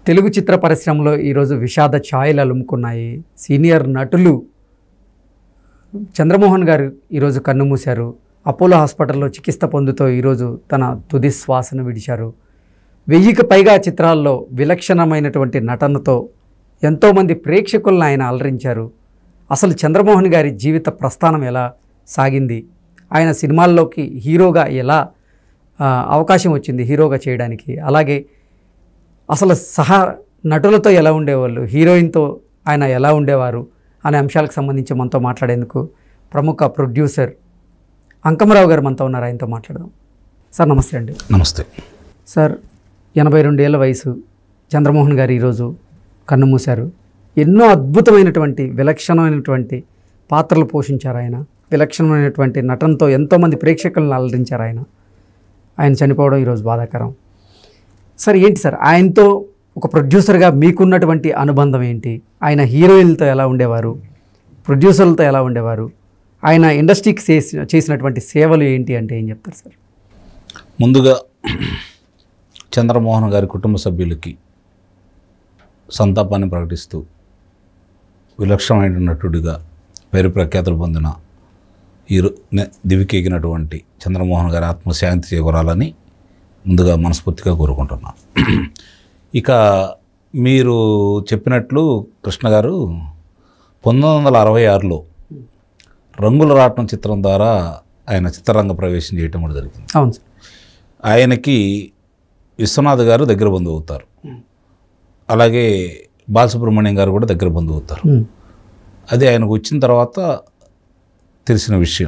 తెలుగు చిత్ర పరిశ్రమలో ఈరోజు విషాద ఛాయలు అలుముకున్నాయి సీనియర్ నటులు చంద్రమోహన్ గారు ఈరోజు కన్నుమూశారు అపోలో హాస్పిటల్లో చికిత్స పొందుతూ ఈరోజు తన తుది శ్వాసను విడిచారు వెయ్యికి పైగా చిత్రాల్లో విలక్షణమైనటువంటి నటనతో ఎంతోమంది ప్రేక్షకులను ఆయన అలరించారు అసలు చంద్రమోహన్ గారి జీవిత ప్రస్థానం ఎలా సాగింది ఆయన సినిమాల్లోకి హీరోగా ఎలా ఆ, అవకాశం వచ్చింది హీరోగా చేయడానికి అలాగే అసలు సహా నటులతో ఎలా ఉండేవాళ్ళు హీరోయిన్తో ఆయన ఎలా ఉండేవారు అనే అంశాలకు సంబంధించి మనతో మాట్లాడేందుకు ప్రముఖ ప్రొడ్యూసర్ అంకమరావు గారు మనతో ఉన్నారు ఆయనతో మాట్లాడదాం సార్ నమస్తే అండి నమస్తే సార్ ఎనభై రెండేళ్ల వయసు చంద్రమోహన్ గారు ఈరోజు కన్నుమూశారు ఎన్నో అద్భుతమైనటువంటి విలక్షణమైనటువంటి పాత్రలు పోషించారు ఆయన విలక్షణమైనటువంటి నటనతో ఎంతోమంది ప్రేక్షకులను అలరించారు ఆయన ఆయన చనిపోవడం ఈరోజు బాధాకరం సార్ ఏంటి సార్ ఆయనతో ఒక ప్రొడ్యూసర్గా మీకున్నటువంటి అనుబంధం ఏంటి ఆయన హీరోయిన్లతో ఎలా ఉండేవారు ప్రొడ్యూసర్లతో ఎలా ఉండేవారు ఆయన ఇండస్ట్రీకి చేసి చేసినటువంటి సేవలు ఏంటి అంటే ఏం చెప్తారు సార్ ముందుగా చంద్రమోహన్ గారి కుటుంబ సభ్యులకి సంతాపాన్ని ప్రకటిస్తూ విలక్షణమైన నటుడిగా పేరు ప్రఖ్యాతులు పొందిన ఈ రో- నే- దివికెగినటువంటి చంద్రమోహన్ గారి ఆత్మశాంతి చేకూరాలని ముందుగా మనస్ఫూర్తిగా కోరుకుంటున్నాను ఇక మీరు చెప్పినట్లు కృష్ణ గారు పంతొమ్మిది వందల అరవై ఆరులో రంగుల రాట్నం చిత్రం ద్వారా ఆయన చిత్రరంగ ప్రవేశం చేయటం కూడా జరిగింది అవును సార్ ఆయనకి విశ్వనాథ్ గారు దగ్గర బంధువు అవుతారు అలాగే బాలసుబ్రహ్మణ్యం గారు కూడా దగ్గర బంధువు అవుతారు ఉమ్. అది ఆయనకు వచ్చిన తర్వాత తెలిసిన విషయం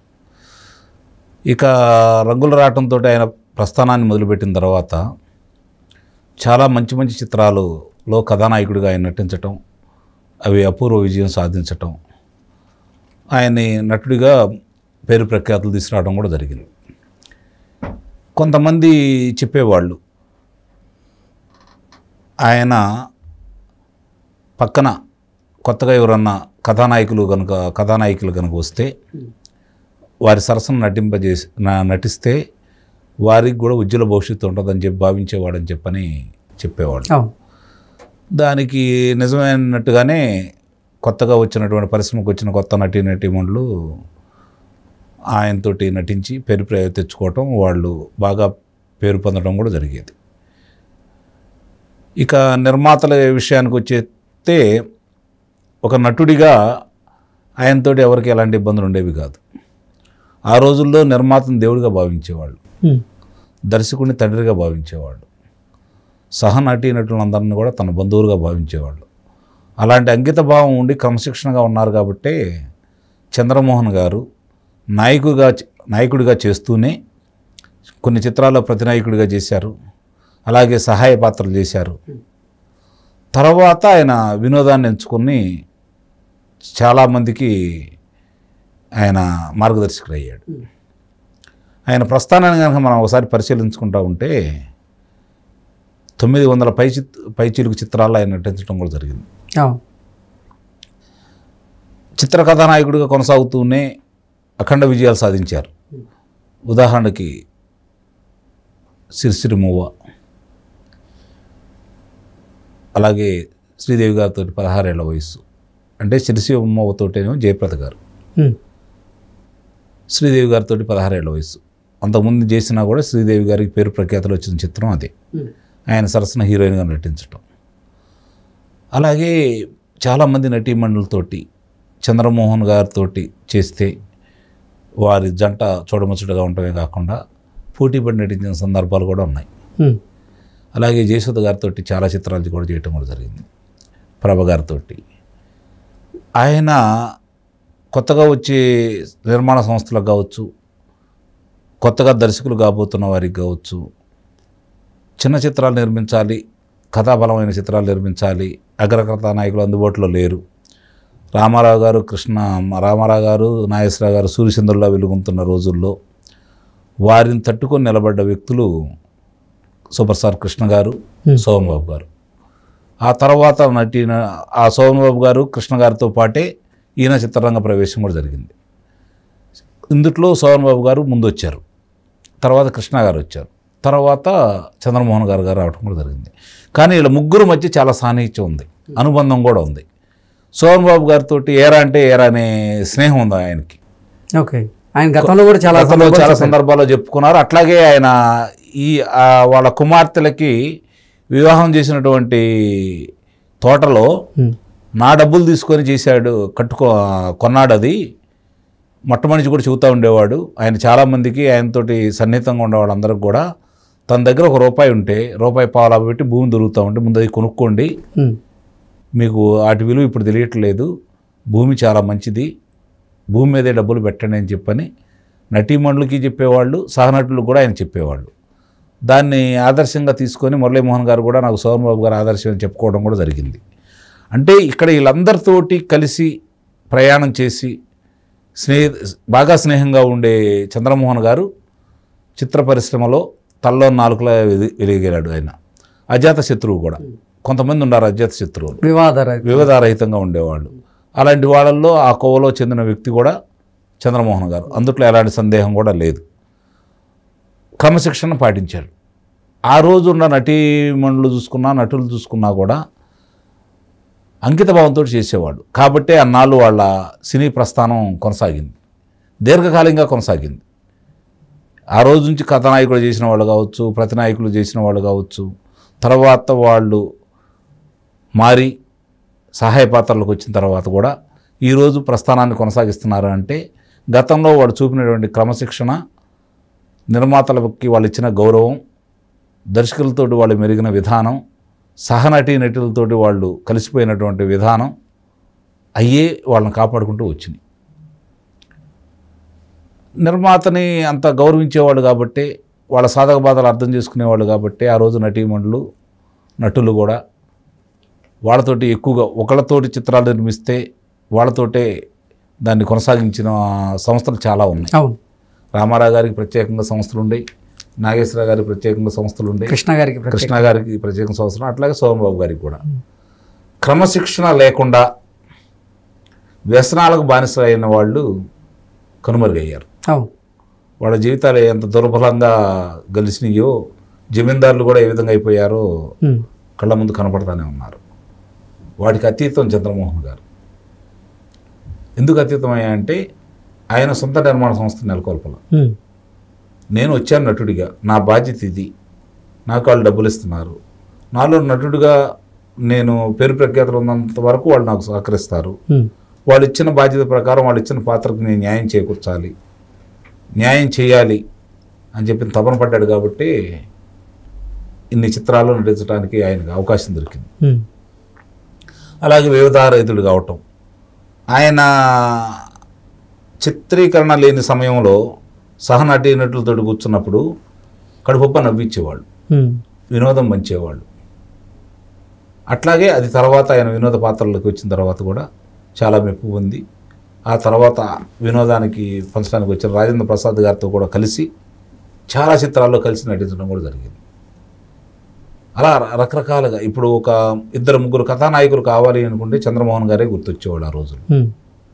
ఇక రంగుల రావటంతో ఆయన ప్రస్థానాన్ని మొదలుపెట్టిన తర్వాత చాలా మంచి మంచి చిత్రాలలో కథానాయకుడిగా ఆయన నటించటం అవి అపూర్వ విజయం సాధించటం ఆయన్ని నటుడిగా పేరు ప్రఖ్యాతులు తీసుకురావడం కూడా జరిగింది కొంతమంది చెప్పేవాళ్ళు ఆయన పక్కన కొత్తగా ఎవరన్నా కథానాయకులు కనుక కథానాయకులు కనుక వస్తే వారి సరసన నటింపజేసి నా- నటిస్తే వారికి కూడా ఉజ్వల భవిష్యత్తు ఉంటుందని చెప్పి భావించేవాడని చెప్పని చెప్పేవాడు అవును దానికి నిజమైనట్టుగానే కొత్తగా వచ్చినటువంటి పరిశ్రమకు వచ్చిన కొత్త నటీ నటీమణులు ఆయనతోటి నటించి పేరు ప్ర- తెచ్చుకోవటం వాళ్ళు బాగా పేరు పొందడం కూడా జరిగేది ఇక నిర్మాతల విషయానికి వచ్చేస్తే ఒక నటుడిగా ఆయనతోటి ఎవరికి ఎలాంటి ఇబ్బందులు ఉండేవి కాదు ఆ రోజుల్లో నిర్మాతను దేవుడిగా భావించేవాళ్ళు ఉమ్. దర్శకుడిని తండ్రిగా భావించేవాళ్ళు సహనటీ నటులందరినీ కూడా తన బంధువులుగా భావించేవాళ్ళు అలాంటి అంకిత భావం ఉండి క్రమశిక్షణగా ఉన్నారు కాబట్టే చంద్రమోహన్ గారు నాయకుడిగా నాయకుడిగా చేస్తూనే కొన్ని చిత్రాల్లో ప్రతినాయకుడిగా చేశారు అలాగే సహాయ పాత్రలు చేశారు తర్వాత ఆయన వినోదాన్ని ఎంచుకుని చాలామందికి ఆయన మార్గదర్శకుడు అయ్యాడు ఆయన ప్రస్థానాన్ని కనుక మనం ఒకసారి పరిశీలించుకుంటా ఉంటే తొమ్మిది వందల పై చిత్ పై చిలుకు చిత్రాల్లో ఆయన నటించడం కూడా జరిగింది అవును చిత్ర కథానాయకుడిగా కొనసాగుతూనే అఖండ విజయాలు సాధించారు ఉదాహరణకి సిరిసిరి మూవ అలాగే శ్రీదేవి గారితో పదహారేళ్ల వయస్సు అంటే సిరిసిరి మూవతోటేమో జయప్రద గారు ఉమ్. శ్రీదేవి గారితో పదహారేళ్ల వయసు అంతకుముందు చేసినా కూడా శ్రీదేవి గారికి పేరు ప్రఖ్యాతలు వచ్చిన చిత్రం అదే ఉమ్. ఆయన సరసన హీరోయిన్గా నటించటం అలాగే చాలామంది నటీమణులతోటి చంద్రమోహన్ గారితో చేస్తే వారి జంట చూడముచ్చటగా ఉండటమే కాకుండా పోటీపడి నటించిన సందర్భాలు కూడా ఉన్నాయి ఉమ్. అలాగే జయసుధ గారితో చాలా చిత్రాలు కూడా చేయటం కూడా జరిగింది ప్రభ గారితో ఆయన కొత్తగా వచ్చే నిర్మాణ సంస్థలకు కావచ్చు కొత్తగా దర్శకులు కాబోతున్న వారికి కావచ్చు చిన్న చిత్రాలు నిర్మించాలి కథాబలమైన చిత్రాలు నిర్మించాలి అగ్రకథా నాయకులు అందుబాటులో లేరు రామారావు గారు కృష్ణ రామారావు గారు నాగేశ్వరరావు గారు సూర్యచంద్రులా వెలుగుతున్న రోజుల్లో వారిని తట్టుకొని నిలబడ్డ వ్యక్తులు సూపర్ స్టార్ కృష్ణ గారు Hmm. సోమన్ బాబు గారు ఆ తర్వాత నటిన ఆ సోమన్ బాబు గారు కృష్ణ గారితో పాటే ఈయన చిత్రరంగ ప్రవేశం కూడా జరిగింది ఇందుట్లో సోమన్ బాబు గారు ముందు వచ్చారు తర్వాత కృష్ణ గారు వచ్చారు తర్వాత చంద్రమోహన్ గారు గారు రావడం కూడా జరిగింది కానీ వీళ్ళ ముగ్గురు మధ్య చాలా సాన్నిహిత్యం ఉంది అనుబంధం కూడా ఉంది సోహన్ బాబు గారితో ఏరా అంటే ఏరా అనే స్నేహం ఉంది ఆయనకి ఓకే ఆయన గతంలో కూడా చాలా గతంలో సందర్భాలు చాలా చెప్పారు. సందర్భాల్లో చెప్పుకున్నారు అట్లాగే ఆయన ఈ ఆ, వాళ్ళ కుమార్తెలకి వివాహం చేసినటువంటి తోటలో ఉమ్, నా డబ్బులు తీసుకొని చేశాడు కట్టుకో కొన్నాడు అది మొట్టమొదటి కూడా చెబుతూ ఉండేవాడు ఆయన చాలామందికి ఆయనతోటి సన్నిహితంగా ఉండే వాళ్ళందరికీ కూడా తన దగ్గర ఒక రూపాయి ఉంటే రూపాయి పావులా పెట్టి భూమి దొరుకుతూ ఉంటే ముందు అది కొనుక్కోండి ఉమ్, మీకు వాటి విలువ ఇప్పుడు తెలియట్లేదు భూమి చాలా మంచిది భూమి మీదే డబ్బులు పెట్టండి అని చెప్పని నటీమణులకి చెప్పేవాళ్ళు సహనటులకు కూడా ఆయన చెప్పేవాళ్ళు దాన్ని ఆదర్శంగా తీసుకొని మురళీమోహన్ గారు కూడా నాకు సోమన్ బాబు గారు ఆదర్శం అని చెప్పుకోవడం కూడా జరిగింది అంటే ఇక్కడ వీళ్ళందరితోటి కలిసి ప్రయాణం చేసి స్నేహ బాగా స్నేహంగా ఉండే చంద్రమోహన్ గారు చిత్ర పరిశ్రమలో తల్లో నాలుగులా వెలి- వెలిగాడు ఆయన అజాత శత్రువు కూడా కొంతమంది ఉన్నారు అజాత శత్రువులు వివాదరహిత వివాదారహితంగా ఉండేవాళ్ళు అలాంటి వాళ్ళల్లో ఆ కోవలో చెందిన వ్యక్తి కూడా చంద్రమోహన్ గారు అందుట్లో ఎలాంటి సందేహం కూడా లేదు క్రమశిక్షణ పాటించాడు ఆ రోజు ఉన్న నటీమణులు చూసుకున్నా నటులు చూసుకున్నా కూడా అంకిత భావంతో చేసేవాడు కాబట్టే అన్నాళ్ళు వాళ్ళ సినీ ప్రస్థానం కొనసాగింది దీర్ఘకాలంగా కొనసాగింది ఆ రోజు నుంచి కథానాయకులు చేసిన వాళ్ళు కావచ్చు ప్రతినాయకులు చేసిన వాళ్ళు కావచ్చు తర్వాత వాళ్ళు మారి సహాయ పాత్రలకు వచ్చిన తర్వాత కూడా ఈరోజు ప్రస్థానాన్ని కొనసాగిస్తున్నారు అంటే గతంలో వాడు చూపినటువంటి క్రమశిక్షణ నిర్మాతలకి వాళ్ళు ఇచ్చిన గౌరవం దర్శకులతోటి వాళ్ళు మెరిగిన విధానం సహనటి నటులతోటి వాళ్ళు కలిసిపోయినటువంటి విధానం అయ్యే వాళ్ళని కాపాడుకుంటూ వచ్చినాయి నిర్మాతని అంత గౌరవించేవాళ్ళు కాబట్టి వాళ్ళ సాధక బాధలు అర్థం చేసుకునేవాళ్ళు కాబట్టి ఆ రోజు నటీమణులు నటులు కూడా వాళ్ళతోటి ఎక్కువగా ఒకళ్ళతోటి చిత్రాలు నిర్మిస్తే వాళ్ళతోటే దాన్ని కొనసాగించిన సంస్థలు చాలా ఉన్నాయి అవును రామారావు గారికి ప్రత్యేకంగా సంస్థలు ఉన్నాయి నాగేశ్వరరావు గారికి ప్రత్యేకంగా సంస్థలు ఉన్నాయి కృష్ణ గారికి ప్రత్యేక- కృష్ణ గారికి ప్రత్యేక సంవత్సరం అట్లాగే సోమన్ బాబు గారికి కూడా క్రమశిక్షణ లేకుండా వ్యసనాలకు బానిస అయిన వాళ్ళు కనుమరుగయ్యారు అవును వాళ్ళ జీవితాలు ఎంత దుర్బలంగా గెలిచినాయో జమీందారులు కూడా ఏ విధంగా అయిపోయారో ఉమ్, కళ్ళ ముందు కనపడతానే ఉన్నారు వాటికి అతీతం చంద్రమోహన్ గారు ఎందుకు అతీతమయ్యాయంటే ఆయన సొంత నిర్మాణ సంస్థ నెలకొల్పల ఉమ్, నేను వచ్చాను నటుడిగా నా బాధ్యత ఇది నాకు వాళ్ళు డబ్బులు ఇస్తున్నారు నాలో నటుడిగా నేను పేరు ప్రఖ్యాతులు ఉన్నంత వరకు వాళ్ళు నాకు సహకరిస్తారు ఉమ్, వాళ్ళు ఇచ్చిన బాధ్యత ప్రకారం వాళ్ళు ఇచ్చిన పాత్రకు నేను న్యాయం చేకూర్చాలి న్యాయం చేయాలి అని చెప్పి తపన పడ్డాడు కాబట్టి ఇన్ని చిత్రాలు నటించడానికి ఆయనకు అవకాశం దొరికింది ఉమ్, అలాగే వివిధారహితుడు కావటం ఆయన చిత్రీకరణ లేని సమయంలో సహనటి నటులతో కూర్చున్నప్పుడు కడుపొప్ప నవ్వించేవాళ్ళు ఉమ్, వినోదం పంచేవాళ్ళు అట్లాగే అది తర్వాత ఆయన వినోద పాత్రలకు వచ్చిన తర్వాత కూడా చాలా మెప్పు పొంది ఆ తర్వాత వినోదానికి పంచడానికి వచ్చిన రాజేంద్ర ప్రసాద్ గారితో కూడా కలిసి చాలా చిత్రాల్లో కలిసి నటించడం కూడా జరిగింది అలా ర- రకరకాలుగా ఇప్పుడు ఒక ఇద్దరు ముగ్గురు కథానాయకులు కావాలి అనుకుంటే చంద్రమోహన్ గారే గుర్తొచ్చేవాళ్ళు ఆ రోజులు ఉమ్,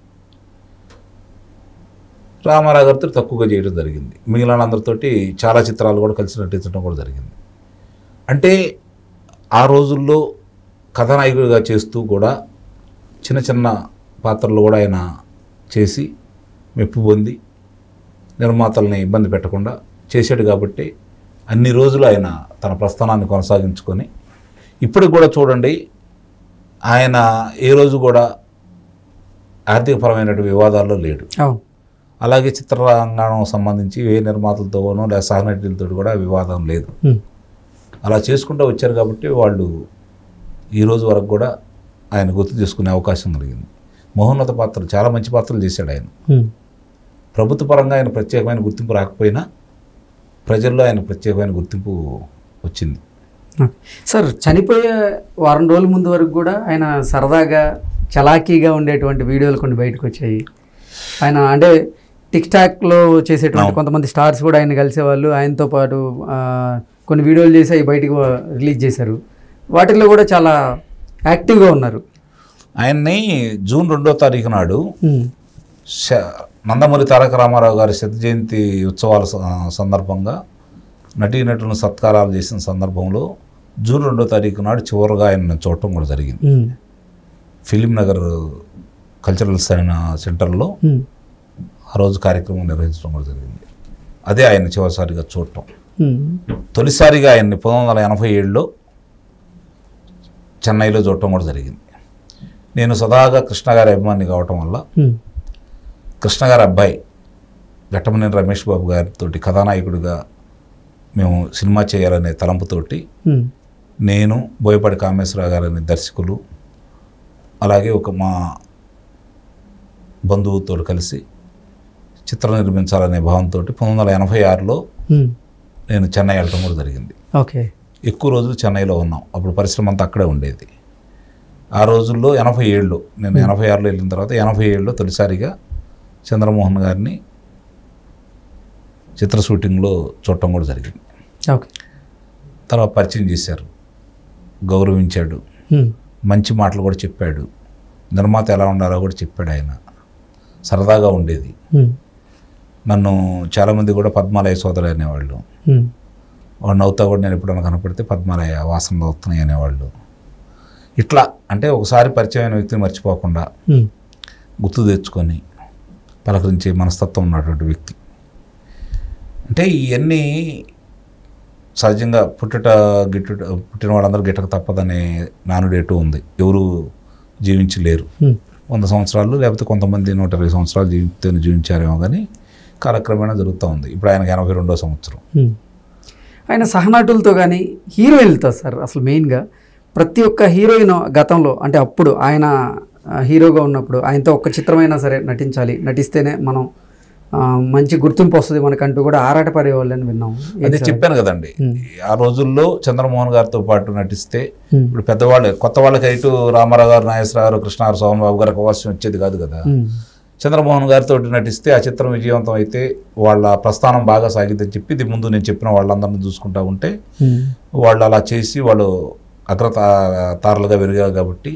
రామారావు గారితో తక్కువగా చేయడం జరిగింది మిగిలిన అందరితోటి చాలా చిత్రాలు కూడా కలిసి నటించడం కూడా జరిగింది అంటే ఆ రోజుల్లో కథానాయకుడిగా చేస్తూ కూడా చిన్న చిన్న పాత్రలు కూడా ఆయన చేసి మెప్పు పొంది నిర్మాతల్ని ఇబ్బంది పెట్టకుండా చేశాడు కాబట్టి అన్ని రోజులు ఆయన తన ప్రస్థానాన్ని కొనసాగించుకొని ఇప్పటికి కూడా చూడండి ఆయన ఏ రోజు కూడా ఆర్థికపరమైనటువంటి వివాదాల్లో లేడు అవును అలాగే చిత్రరంగం సంబంధించి ఏ నిర్మాతలతోనో లేదా సహనటులతో కూడా వివాదం లేదు ఉమ్, అలా చేసుకుంటూ వచ్చారు కాబట్టి వాళ్ళు ఈ రోజు వరకు కూడా ఆయన గుర్తు చేసుకునే అవకాశం కలిగింది మహోన్నత పాత్రలు చాలా మంచి పాత్రలు చేశాడు ఆయన ఉమ్, ప్రభుత్వ పరంగా ఆయన ప్రత్యేకమైన గుర్తింపు రాకపోయినా ప్రజల్లో ఆయన ప్రత్యేకమైన గుర్తింపు వచ్చింది ఓకే. సార్ చనిపోయే వారం రోజుల ముందు వరకు కూడా ఆయన సరదాగా చలాకీగా ఉండేటువంటి వీడియోలు కొన్ని బయటకు వచ్చాయి ఆయన అంటే టిక్ టాక్లో చేసేటువంటి అవును. కొంతమంది స్టార్స్ కూడా ఆయన కలిసేవాళ్ళు ఆయనతో పాటు ఆ, కొన్ని వీడియోలు చేసి అవి బయటికి రిలీజ్ చేశారు వాటిల్లో కూడా చాలా యాక్టివ్గా ఉన్నారు ఆయన్ని జూన్ రెండో తారీఖు నాడు ఉమ్, శ- నందమూరి తారక రామారావు గారి శత జయంతి ఉత్సవాల స- సందర్భంగా నటీనటులను సత్కారాలు చేసిన సందర్భంలో జూన్ రెండో తారీఖు నాడు చివరిగా ఆయన చూడటం కూడా జరిగింది ఉమ్, ఫిలిం నగర్ కల్చరల్ సైన్ సెంటర్లో ఉమ్, ఆ రోజు కార్యక్రమం నిర్వహించడం కూడా జరిగింది అదే ఆయన చివరిసారిగా చూడటం ఉమ్, తొలిసారిగా ఆయన్ని పంతొమ్మిది వందల ఎనభై ఏడులో చెన్నైలో చూడటం కూడా జరిగింది నేను సదాగా కృష్ణ గారి అభిమాని కావటం వల్ల ఉమ్, కృష్ణ గారి అబ్బాయి ఘట్టమనేని రమేష్ బాబు గారితో కథానాయకుడిగా మేము సినిమా చేయాలనే తలంపుతోటి ఉమ్, నేను బోయపాటి కామేశ్వరరావు గారనే దర్శకులు అలాగే ఒక మా బంధువుతో కలిసి చిత్రం నిర్మించాలనే భావంతో పంతొమ్మిది వందల ఎనభై ఆరులో ఉమ్, నేను చెన్నై వెళ్ళడం కూడా జరిగింది ఓకే ఎక్కువ రోజులు చెన్నైలో ఉన్నాం అప్పుడు పరిశ్రమ అంతా అక్కడే ఉండేది ఆ రోజుల్లో ఎనభై ఏళ్ళు నేను ఎనభై ఆరులో వెళ్ళిన తర్వాత ఎనభై ఏడులో తొలిసారిగా చంద్రమోహన్ గారిని చిత్ర షూటింగ్లో చూడటం కూడా జరిగింది ఓకే తర్వాత పరిచయం చేశారు గౌరవించాడు ఉమ్, మంచి మాటలు కూడా చెప్పాడు నిర్మాత ఎలా ఉండాలో కూడా చెప్పాడు ఆయన సరదాగా ఉండేది ఉమ్, నన్ను చాలామంది కూడా పద్మాలయ సోదరు అనేవాళ్ళు ఉమ్, వాడు నవ్వుతా కూడా నేను ఎప్పుడైనా కనపడితే పద్మాలయ వాసనలు అవుతున్నాయి అనేవాళ్ళు ఇట్లా అంటే ఒకసారి పరిచయమైన వ్యక్తిని మర్చిపోకుండా ఉమ్, గుర్తు తెచ్చుకొని పలకరించే మనస్తత్వం ఉన్నటువంటి వ్యక్తి అంటే ఇవన్నీ సహజంగా పుట్టుట గిట్టుట పుట్టిన వాళ్ళందరూ గిట్టక తప్పదనే నానుడేటు ఉంది ఎవరు జీవించి లేరు ఉమ్, వంద సంవత్సరాలు లేకపోతే కొంతమంది నూట ఇరవై సంవత్సరాలు జీవితం జీవించారేమో కానీ కాలక్రమేణా జరుగుతూ ఉంది ఇప్పుడు ఆయనకి ఎనభై రెండో సంవత్సరం ఉమ్. ఆయన సహనటులతో కానీ హీరోయిన్లతో సార్ అసలు మెయిన్గా ప్రతి ఒక్క హీరోయిన్ గతంలో అంటే అప్పుడు ఆయన ఆ, హీరోగా ఉన్నప్పుడు ఆయనతో ఒక్క చిత్రమైనా సరే నటించాలి నటిస్తేనే మనం ఆ, మంచి గుర్తింపు వస్తుంది మనకంటూ కూడా ఆరాటపడేవాళ్ళని విన్నాం అదే చెప్పాను కదండి ఆ రోజుల్లో చంద్రమోహన్ గారితో పాటు నటిస్తే ఉమ్, ఇప్పుడు పెద్దవాళ్ళు కొత్త వాళ్ళకి ఇటు రామారావు గారు నాగేశ్వరరావు గారు కృష్ణారు సోమన్ బాబు గారికి అవకాశం వచ్చేది కాదు కదా ఉమ్, చంద్రమోహన్ గారితో నటిస్తే ఆ చిత్రం విజయవంతం అయితే వాళ్ళ ప్రస్థానం బాగా సాగిద్దని చెప్పి ఇది ముందు నేను చెప్పిన వాళ్ళందరినీ చూసుకుంటా ఉంటే ఉమ్, వాళ్ళు అలా చేసి వాళ్ళు అగ్రతా తారలుగా పెరిగారు కాబట్టి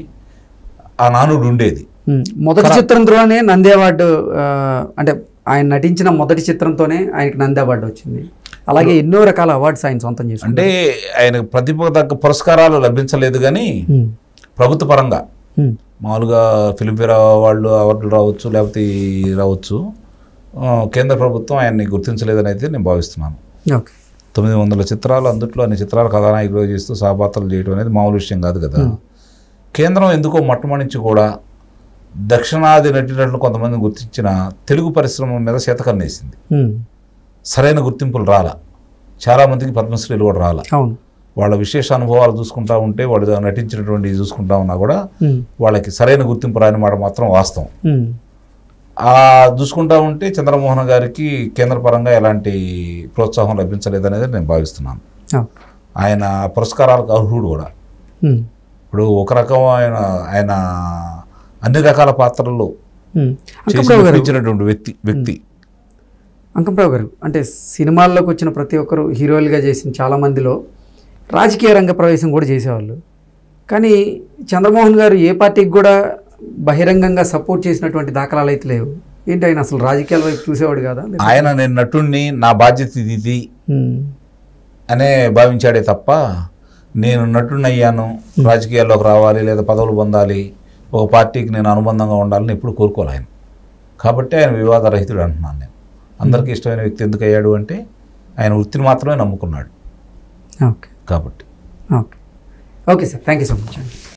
ఆ నానుడు ఉండేది ఉమ్. మొదటి చిత్రం ద్వారానే నంది అవార్డు ఆ, అంటే ఆయన నటించిన మొదటి చిత్రంతోనే ఆయనకి నంది అవార్డు వచ్చింది అలాగే ఎన్నో రకాల అవార్డ్స్ ఆయన సొంతం చేసుకుంటారు అంటే ఆయన ప్రతిభ తగ్గ పురస్కారాలు లభించలేదు కానీ ఉమ్, ప్రభుత్వ పరంగా ఉమ్, మామూలుగా ఫిలింఫేర్ వాళ్ళు అవార్డులు రావచ్చు లేకపోతే ఈ రావచ్చు ఆ, కేంద్ర ప్రభుత్వం ఆయన్ని గుర్తించలేదని అయితే నేను భావిస్తున్నాను ఓకే తొమ్మిది వందల చిత్రాలు అందుట్లో అన్ని చిత్రాలు కథానాయకులు చేస్తూ సహపాత్రలు చేయడం అనేది మామూలు విషయం కాదు కదా కేంద్రం ఎందుకో మొట్టమొదటి కూడా దక్షిణాది నటినట్లు కొంతమందిని గుర్తించిన తెలుగు పరిశ్రమ మీద శతకన్నేసింది ఉమ్, సరైన గుర్తింపులు రాలా చాలామందికి పద్మశ్రీలు కూడా రాలా అవును వాళ్ళ విశేష అనుభవాలు చూసుకుంటా ఉంటే వాళ్ళు నటించినటువంటి చూసుకుంటా ఉన్నా కూడా ఉమ్, వాళ్ళకి సరైన గుర్తింపు రాని మాట మాత్రం వాస్తవం ఉమ్, ఆ చూసుకుంటా ఉంటే చంద్రమోహన్ గారికి కేంద్ర పరంగా ఎలాంటి ప్రోత్సాహం లభించలేదనేది నేను భావిస్తున్నాను అవును. ఆయన పురస్కారాలకు అర్హుడు కూడా ఉమ్, ఇప్పుడు ఒక రకం ఆయన ఆయన అన్ని రకాల పాత్రల్లో ఉమ్. చేసి అంకంరావు గారు మెప్పించినటువంటి వ్యక్తి వ్యక్తి అంకంరావు గారు అంటే సినిమాల్లోకి వచ్చిన ప్రతి ఒక్కరు హీరోలుగా చేసిన చాలా మందిలో రాజకీయ రంగ ప్రవేశం కూడా చేసేవాళ్ళు కానీ చంద్రమోహన్ గారు ఏ పార్టీకి కూడా బహిరంగంగా సపోర్ట్ చేసినటువంటి దాఖలాలు అయితే లేవు ఏంటి ఆయన అసలు రాజకీయాల వైపు చూసేవాడు కదా ఆయన నేను నటుణ్ణి నా బాధ్యత ఇది ఇది ఉమ్, అనే భావించాడే తప్ప నేను నటుణ్ణయ్యాను రాజకీయాల్లోకి రావాలి లేదా పదవులు పొందాలి ఒక పార్టీకి నేను అనుబంధంగా ఉండాలని ఎప్పుడు కోరుకోలే ఆయన కాబట్టి ఆయన వివాదరహితుడు అంటున్నాను నేను అందరికీ ఇష్టమైన వ్యక్తి ఎందుకు అయ్యాడు అంటే ఆయన వృత్తిని మాత్రమే నమ్ముకున్నాడు ఓకే కాబట్టి okay okay sir thank you so much అండి